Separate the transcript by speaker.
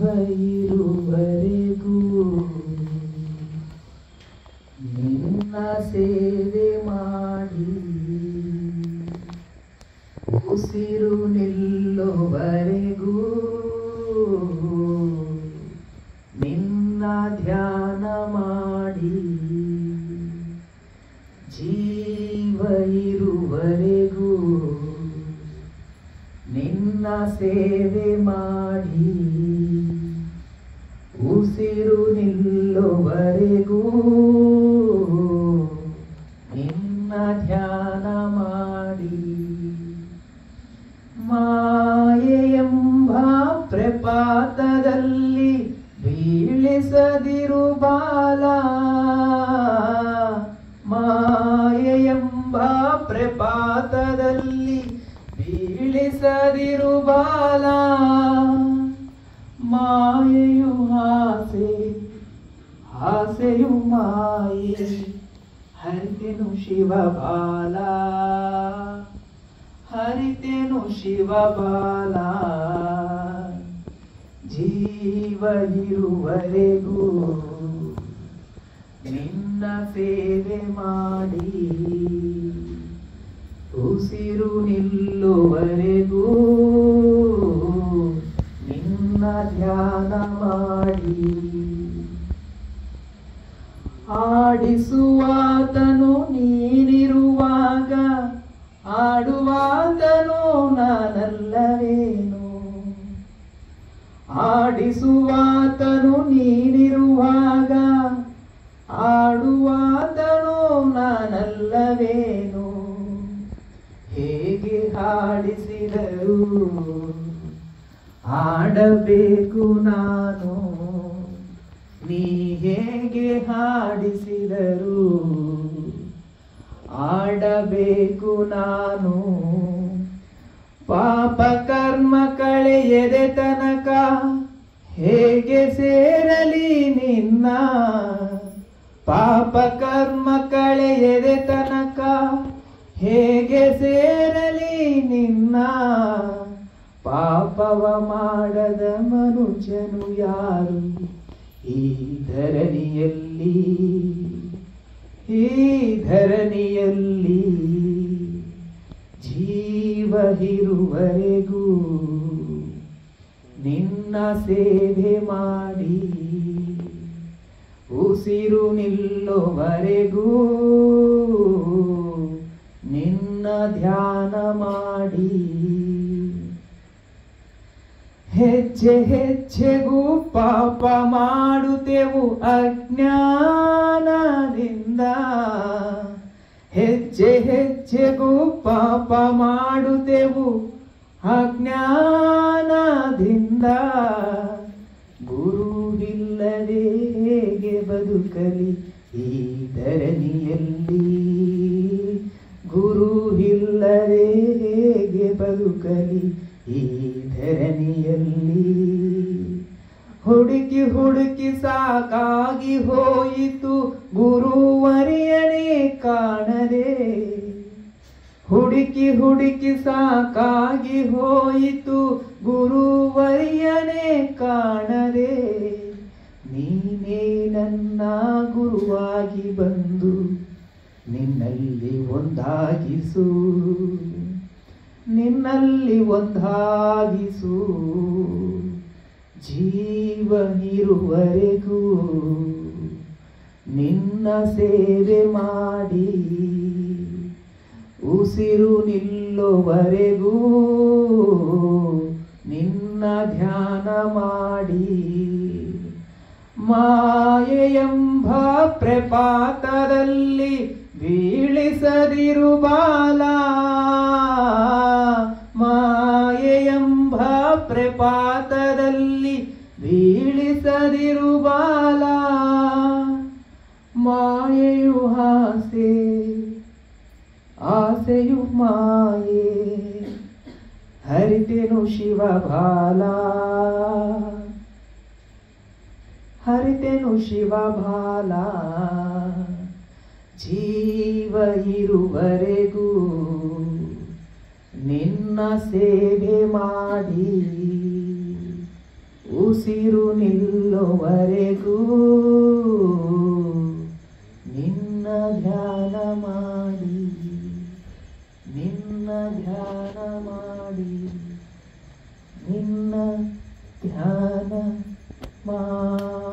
Speaker 1: ಇರುವರೆಗೂ ನಿನ್ನ ಸೇವೆ ಮಾಡಿ ಉಸಿರು ನಿಲ್ಲುವರೆಗೂ ನಿನ್ನ ಧ್ಯಾನ ಮಾಡಿ ಜೀವ ಇರುವರೆಗೂ ನಿನ್ನ ಸೇವೆ ಮಾಡಿ ಉಸಿರು ನಿಲ್ಲುವರೆಗೂ ನಿನ್ನ ಧ್ಯಾನ ಮಾಡಿ ಮಾಯೆಯೆಂಬ ಪ್ರಪಾತದಲ್ಲಿ ಬೀಳಿಸದಿರು ಬಾಲ ಮಾಯೆಯೆಂಬ ಪ್ರಪಾತದಲ್ಲಿ ಬೀಳಿಸದಿರು ಬಾಲ ಮಾಯೆಯು ಆಸೆ ಆಸೆಯು ಮಾಯೆ ಹರಿತೆನು ಶಿವ ಬಾಲ ಹರಿತೆನು ಶಿವ ಬಾಲ ಜೀವ ಇರುವರೆಗೂ ನಿನ್ನ ಸೇವೆ ಮಾಡಿ ಉಸಿರು ನಿಲ್ಲುವರೆಗೂ ನಿನ್ನ ಧ್ಯಾನ ಮಾಡಿ ಆಡಿಸುವಾತನು ನೀನಿರುವಾಗ ಆಡುವಾತನು ನಾನಲ್ಲವೇನು ಆಡಿಸುವಾತನು ನೀನಿರುವಾಗ ಆಡುವಾತನು ನಾನಲ್ಲವೇನು ಹೇಗೆ ಹಾಡಿಸಿದರು ಆಡಬೇಕು ನಾನು ನೀ ಹೇಗೆ ಹಾಡಿಸಿದರು ಆಡಬೇಕು ನಾನು ಪಾಪ ಕರ್ಮ ಕಳೆಯದೆ ತನಕ ಹೇಗೆ ಸೇರಲಿ ನಿನ್ನ ಪಾಪ ಕರ್ಮ ಕಳೆಯದೆ ತನಕ ಹೇಗೆ ಸೇರಲಿ ನಿನ್ನ ಪಾಪವ ಮಾಡದ ಮನುಜನು ಯಾರು ಈ ಧರಣಿಯಲ್ಲಿ ಈ ಧರಣಿಯಲ್ಲಿ ಜೀವ ಇರುವರೆಗೂ ನಿನ್ನ ಸೇವೆ ಮಾಡಿ ಉಸಿರು ನಿಲ್ಲುವರೆಗೂ ನಿನ್ನ ಧ್ಯಾನ ಮಾಡಿ ಹೆಜ್ಜೆ ಹೆಜ್ಜೆಗೂ ಪಾಪ ಮಾಡುತ್ತೆವು ಅಜ್ಞಾನದಿಂದ ಹೆಜ್ಜೆ ಹೆಜ್ಜೆಗೂ ಪಾಪ ಮಾಡುತ್ತೆವು ಅಜ್ಞಾನದಿಂದ ಗುರು ಇಲ್ಲದೆ ಹೇಗೆ ಬದುಕಲಿ ಈ ಧರಣಿಯಲ್ಲಿ ಗುರು ಇಲ್ಲದೆ ಹೇಗೆ ಬದುಕಲಿ ಈ ಧರಣಿಯಲ್ಲಿ ಹುಡುಕಿ ಹುಡುಕಿ ಸಾಕಾಗಿ ಹೋಯಿತು ಗುರುವರಿಯನೇ ಕಾಣದೆ ಹುಡುಕಿ ಹುಡುಕಿ ಸಾಕಾಗಿ ಹೋಯಿತು ಗುರುವರಿಯನೇ ಕಾಣದೆ ನೀನೇ ನನ್ನ ಗುರುವಾಗಿ ಬಂದು ನಿನ್ನಲ್ಲಿ ಒಂದಾಗಿಸು ನಿನ್ನಲ್ಲಿ ಒಂದಾಗಿಸು ಜೀವ ಇರುವರೆಗೂ ನಿನ್ನ ಸೇವೆ ಮಾಡಿ ಉಸಿರು ನಿಲ್ಲುವರೆಗೂ ನಿನ್ನ ಧ್ಯಾನ ಮಾಡಿ ಮಾಯೆಯೆಂಬ ಪ್ರಪಾತದಲ್ಲಿ ಬೀಳಿಸದಿರು ಬಾಲ ಮಾಯೆಯೆಂಬ ಪ್ರಪಾತದಲ್ಲಿ ಬೀಳಿಸದಿರು ಬಾಲ ಮಾಯೆಯು ಆಸೆ ಆಸೆಯು ಮಾಯೆ ಹರಿತೆನು ಶಿವ ಬಾಲ ಹರಿತೆನು ಶಿವ ಬಾಲ ಜೀವ ಇರುವರೆಗೂ ನಿನ್ನ ಸೇವೆ ಮಾಡಿ ಉಸಿರು ನಿಲ್ಲುವರೆಗೂ ನಿನ್ನ ಧ್ಯಾನ ಮಾಡಿ ನಿನ್ನ ಧ್ಯಾನ ಮಾಡಿ ನಿನ್ನ ಧ್ಯಾನ ಮಾಡಿ